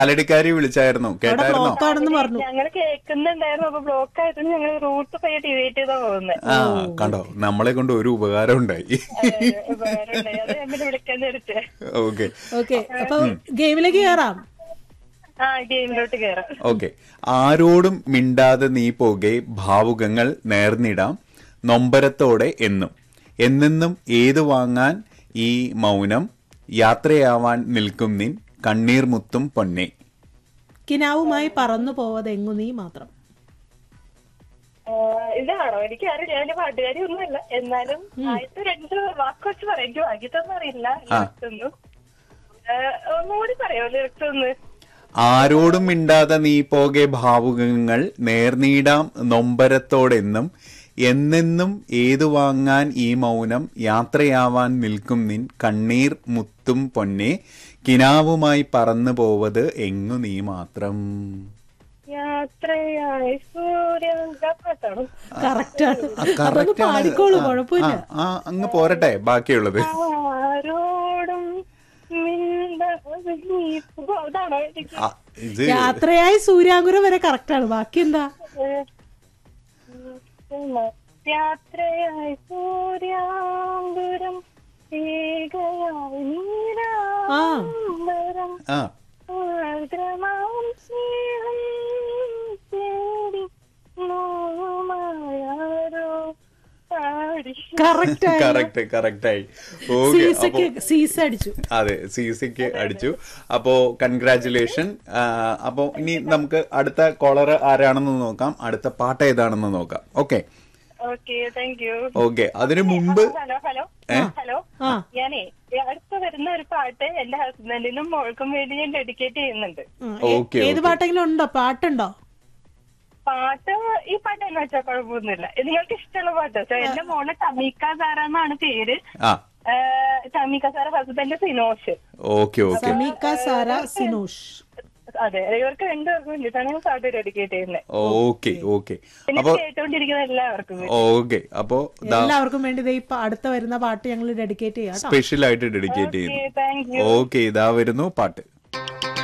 കാലടിക്കാരി വിളിച്ചായിരുന്നോ അവിടെ കേട്ടായിരുന്നോ ബ്ലോക്ക് ആണെന്ന് പറഞ്ഞു ഞങ്ങൾ കേൾക്കുന്നുണ്ടായിരുന്നു അപ്പൊ ബ്ലോക്ക് ആയിട്ട് ഞങ്ങൾ റൂട്ട് പോയി ഡിവൈറ്റ് ചെയ്താ പോകുന്നത് ആ കണ്ടോ നമ്മളെ കൊണ്ട് ഒരു ഉപകാരം ഉണ്ടായി അത് ഞാൻ പിന്നെ വിളിക്കാൻ നേരിട്ട് ഓക്കെ ഓക്കെ അപ്പൊ ഗെയിമിലേക്ക് കയറാം ആ ഗെയിമിലോട്ട് കയറാം ഓക്കെ ആരോടും മിണ്ടാതെ നീ പോകെ ഭാവുകങ്ങൾ നേർന്നിടാം നൊമ്പരത്തോടെ എന്നും എന്നെന്നും ഏതു വാങ്ങാൻ ഈ മൗനം യാത്രയാവാൻ നിൽക്കും നിൻ കണ്ണീർ മുത്തും പൊന്നെ കിനാവുമായി പറന്നു പോവതെങ്ങു നീ മാത്രം ആ, ഇതാണോ എനിക്ക് അറിയില്ല ഞാൻ പാട്ടുകാരി ഒന്നുമല്ല എന്നാലും ആദ്യത്തെ രണ്ട് വാക്ക് വെച്ച് പറയാം എനിക്ക് വാങ്ങിത്തൊന്നും അറിയില്ല ലിറിക്സ് ഒന്നും ആ, ഒന്നുകൂടി പറയാമോ ലിറിക്സ് ഒന്ന് ആരോടും മിണ്ടാതെ നീ പോകെ ഭാവുകങ്ങൾ നേർനീടാം നൊമ്പരത്തോടെന്നും എന്നെന്നും ഏതു വാങ്ങാൻ ഈ മൗനം യാത്രയാവാൻ നിൽക്കും നിൻ കണ്ണീർ മുത്തും പൊന്നെ കിനാവുമായി പറന്നു പോവത് എങ്ങു നീ മാത്രം യാത്രയായി സൂര്യൻ ഇതാ പാട്ടാണോ കറക്റ്റ് ആണ് ആ, അതൊന്ന് correct ആണ്. പാടിക്കോളൂ ആ, കുഴപ്പമില്ല ആ, ആ, അങ്ങ് പോരട്ടെ ബാക്കിയുള്ളത് ആരോടും മിണ്ടാതെ നീ പോ- ഇതാണോ എനിക്ക് ആ, ഇത് യാത്രയായി സൂര്യാങ്കുരം വരെ കറക്റ്റ് ആണ് ബാക്കി എന്താ യാത്രയായി സൂര്യാങ്കുരം ഏകയായി നീരാംബരം ആ ആർദ്രമാം സ്നേഹം തേടി നോവുമായാരോ പാടി കറക്റ്റ് ആയി കറക്റ്റ് കറക്റ്റ് ആയി ഓക്കെ അപ്പൊ സീസയ്ക്ക് സീസ അടിച്ചു അതെ സി സിക്ക് അടിച്ചു അപ്പോ കൺഗ്രാറ്റുലേഷൻ അപ്പോ ഇനി നമുക്ക് അടുത്ത കോളർ ആരാണെന്ന് നോക്കാം അടുത്ത പാട്ട് ഏതാണെന്ന് നോക്കാം okay okay thank you okay അതിനു മുമ്പ് ഹലോ ഹലോ ഹലോ ആ. ഞാനേ അടുത്ത് വരുന്ന ഒരു പാട്ട് എന്റെ ഹസ്ബൻഡിനും മോൾക്കും വേണ്ടി ഞാൻ ഡെഡിക്കേറ്റ് ചെയ്യുന്നുണ്ട് ആ, ഏ- ഓക്കെ, ഏത് ഓക്കെ. പാട്ടെങ്കിലും ഉണ്ടോ പാട്ടുണ്ടോ പാട്ട് ഈ പാട്ട് എന്ന് വെച്ചാൽ കുഴപ്പമൊന്നുമില്ല ഇത് നിങ്ങൾക്ക് ഇഷ്ടമുള്ള പാട്ട് വെച്ചാൽ എന്റെ മോള് ടമീക്ക സാറ എന്നാണ് പേര് ആ ഏഹ്, ടമീക്ക Sara husband Sinosh okay okay Sameeka Sara Sinosh അതെ ഇവർക്ക് രണ്ടുപേർക്കും വേണ്ടിയിട്ടാണ് ഞാൻ പാട്ട് ഡെഡിക്കേറ്റ് ചെയ്യുന്നത് ഓക്കെ ഓക്കെ പിന്നെ അപ്പൊ കേട്ടോണ്ടിരിക്കുന്ന എല്ലാവർക്കും വേണ്ടി. ഓക്കെ അപ്പോ എല്ലാവർക്കും വേണ്ടി ദേ ഇപ്പൊ അടുത്ത വരുന്ന പാട്ട് ഞങ്ങൾ ഡെഡിക്കേറ്റ് ചെയ്യാം കേട്ടോ സ്പെഷ്യൽ ആയിട്ട് ഡെഡിക്കേറ്റ് Okay, ചെയ്യുന്നു thank you. ഓക്കെ ഇതാ വരുന്നു പാട്ട്